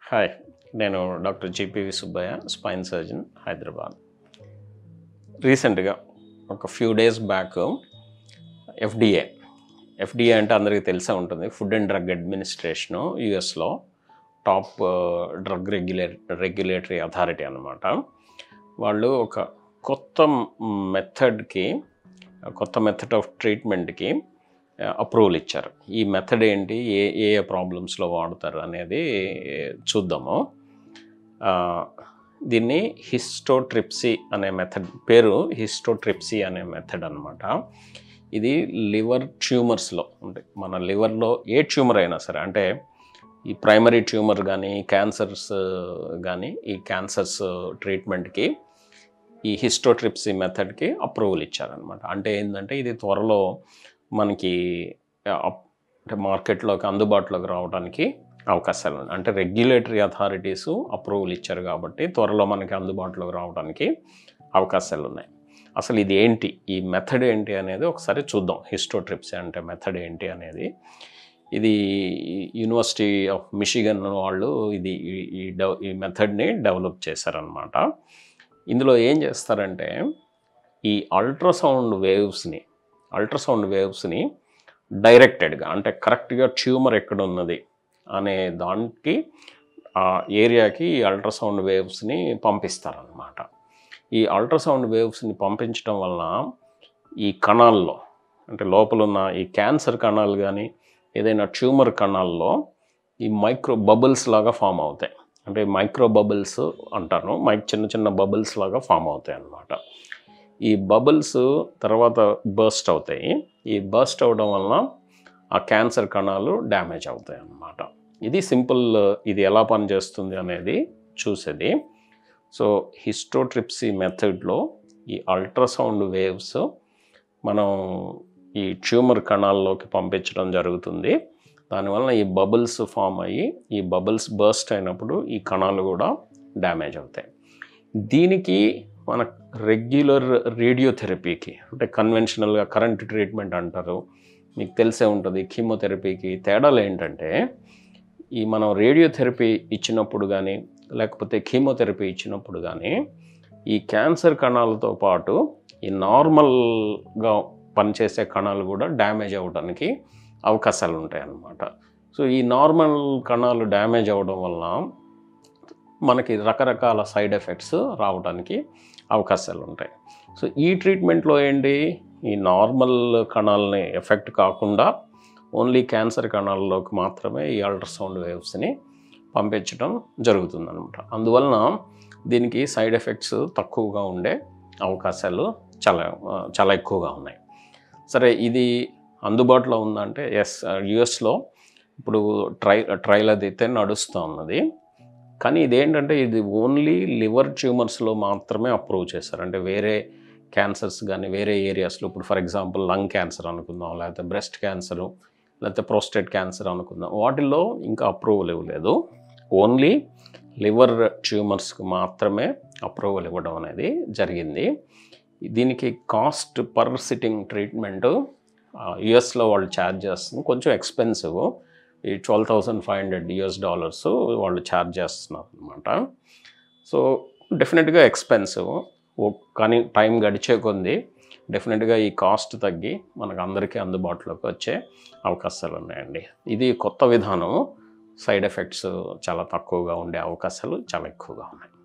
hi నేను doctor GPV Subbaiah spine surgeon Hyderabad రీసెంట్గా ఒక few days back FDA FDA అంటే అందరికీ తెలిసే ఉంటుంది ఫుడ్ అండ్ డ్రగ్ అడ్మినిస్ట్రేషను యుఎస్లో top drug regula regulatory authority అనమాట వాళ్ళు ఒక కొత్త మెథడ్కి కొత్త మెథడ్ ఆఫ్ ట్రీట్మెంట్కి అప్రూవల్ ఇచ్చారు ఈ మెథడ్ ఏంటి ఏ ఏ ప్రాబ్లమ్స్లో వాడతారు అనేది చూద్దాము ఆ, దీన్ని హిస్టోట్రిప్సీ అనే మెథడ్ పేరు హిస్టోట్రిప్సీ అనే మెథడ్ అనమాట ఇది లివర్ ట్యూమర్స్లో అంటే మన లివర్లో ఏ ట్యూమర్ అయినా సరే అంటే ఈ ప్రైమరీ ట్యూమర్ కానీ క్యాన్సర్స్ కానీ ఈ క్యాన్సర్స్ ట్రీట్మెంట్కి ఈ హిస్టోట్రిప్సీ మెథడ్కి అప్రూవల్ ఇచ్చారనమాట అంటే ఏంటంటే ఇది త్వరలో మనకి ఆ, అప్- అంటే మార్కెట్లోకి అందుబాటులోకి రావడానికి అవకాశాలు ఉన్నాయి అంటే రెగ్యులేటరీ అథారిటీస్ అప్రూవల్ ఇచ్చారు కాబట్టి త్వరలో మనకి అందుబాటులోకి రావడానికి అవకాశాలు ఉన్నాయి అసలు ఇది ఏంటి ఈ మెథడ్ ఏంటి అనేది ఒకసారి చూద్దాం హిస్టోట్రిప్సీ అంటే మెథడ్ ఏంటి అనేది ఇది యూనివర్సిటీ ఆఫ్ మిషిగన్ వాళ్ళు ఇది ఈ- ఈ డెవ ఈ మెథడ్ని డెవలప్ చేశారనమాట ఇందులో ఏం చేస్తారంటే ఈ అల్ట్రాసౌండ్ వేవ్స్ని అల్ట్రాసౌండ్ వేవ్స్ని డైరెక్టెడ్గా అంటే కరెక్ట్గా ట్యూమర్ ఎక్కడ ఉన్నది అనే దానికి ఆ ఏరియాకి ఈ అల్ట్రాసౌండ్ వేవ్స్ని పంపిస్తారనమాట ఈ అల్ట్రాసౌండ్ వేవ్స్ని పంపించడం వలన ఈ కణాల్లో అంటే లోపల ఉన్న ఈ క్యాన్సర్ కణాలు కానీ ఏదైనా ట్యూమర్ కణాల్లో ఈ మైక్రో బబుల్స్ లాగా ఫామ్ అవుతాయి అంటే మైక్రో బబుల్స్ అంటాను మైక్ చిన్న చిన్న బబుల్స్ లాగా ఫామ్ అవుతాయి అన్నమాట ఈ బబుల్స్ తర్వాత బర్స్ట్ అవుతాయి ఈ బర్స్ట్ అవడం వలన ఆ క్యాన్సర్ కణాలు డ్యామేజ్ అవుతాయి అన్నమాట ఇది సింపుల్ ఇది ఎలా పనిచేస్తుంది అనేది చూసేది సో హిస్టోట్రిప్సీ మెథడ్లో ఈ అల్ట్రాసౌండ్ వేవ్స్ మనం ఈ ట్యూమర్ కణాల్లోకి పంపించడం జరుగుతుంది దానివల్ల ఈ బబుల్స్ ఫామ్ అయ్యి ఈ బబుల్స్ బర్స్ట్ అయినప్పుడు ఈ కణాలు కూడా డ్యామేజ్ అవుతాయి దీనికి మన రెగ్యులర్ రేడియోథెరపీకి అంటే కన్వెన్షనల్గా కరెంట్ ట్రీట్మెంట్ అంటారు మీకు తెలిసే ఉంటుంది కీమోథెరపీకి తేడాలు ఏంటంటే ఈ మనం రేడియోథెరపీ ఇచ్చినప్పుడు కానీ లేకపోతే కీమోథెరపీ ఇచ్చినప్పుడు కానీ ఈ క్యాన్సర్ కణాలతో పాటు ఈ నార్మల్గా పనిచేసే కణాలు కూడా డ్యామేజ్ అవ్వడానికి అవకాశాలు ఉంటాయి అన్నమాట సో ఈ నార్మల్ కణాలు డ్యామేజ్ అవ్వడం వలన మనకి రకరకాల సైడ్ ఎఫెక్ట్స్ రావడానికి అవకాశాలు ఉంటాయి సో ఈ ట్రీట్మెంట్లో ఏంటి ఈ నార్మల్ కణాలని ఎఫెక్ట్ కాకుండా ఓన్లీ క్యాన్సర్ కణాల్లోకి మాత్రమే ఈ అల్ట్రాసౌండ్ వేవ్స్ని పంపించడం జరుగుతుందన్నమాట అందువలన దీనికి సైడ్ ఎఫెక్ట్స్ తక్కువగా ఉండే అవకాశాలు చాలా ఆ, చాలా ఎక్కువగా ఉన్నాయి సరే ఇది అందుబాటులో ఉందంటే ఎస్ యుఎస్లో ఇప్పుడు ట్రై ట్రయల్ అది అయితే నడుస్తూ ఉన్నది కానీ ఇదేంటంటే ఇది ఓన్లీ లివర్ ట్యూమర్స్లో మాత్రమే అప్రూవ్ చేశారు అంటే వేరే క్యాన్సర్స్ కానీ వేరే ఏరియాస్లో ఇప్పుడు ఫర్ ఎగ్జాంపుల్ లంగ్ క్యాన్సర్ అనుకుందాం లేకపోతే బ్రెస్ట్ క్యాన్సరు లేకపోతే ప్రోస్టేట్ క్యాన్సర్ అనుకుందాం వాటిల్లో ఇంకా అప్రూవల్ ఇవ్వలేదు ఓన్లీ లివర్ ట్యూమర్స్కి మాత్రమే అప్రూవల్ ఇవ్వడం అనేది జరిగింది దీనికి కాస్ట్ పర్ సిట్టింగ్ ట్రీట్మెంట్ యుఎస్లో వాళ్ళు ఛార్జ్ చేస్తుంది కొంచెం ఎక్స్పెన్సివ్ ఈ twelve thousand five hundred US dollars వాళ్ళు ఛార్జ్ చేస్తున్నారు అనమాట సో డెఫినెట్గా ఎక్స్పెన్సివ్ కానీ టైం గడిచే కొంది డెఫినెట్గా ఈ కాస్ట్ తగ్గి మనకు అందరికీ అందుబాటులోకి వచ్చే అవకాశాలు ఉన్నాయండి ఇది కొత్త విధానం సైడ్ ఎఫెక్ట్స్ చాలా తక్కువగా ఉండే అవకాశాలు చాలా ఎక్కువగా ఉన్నాయి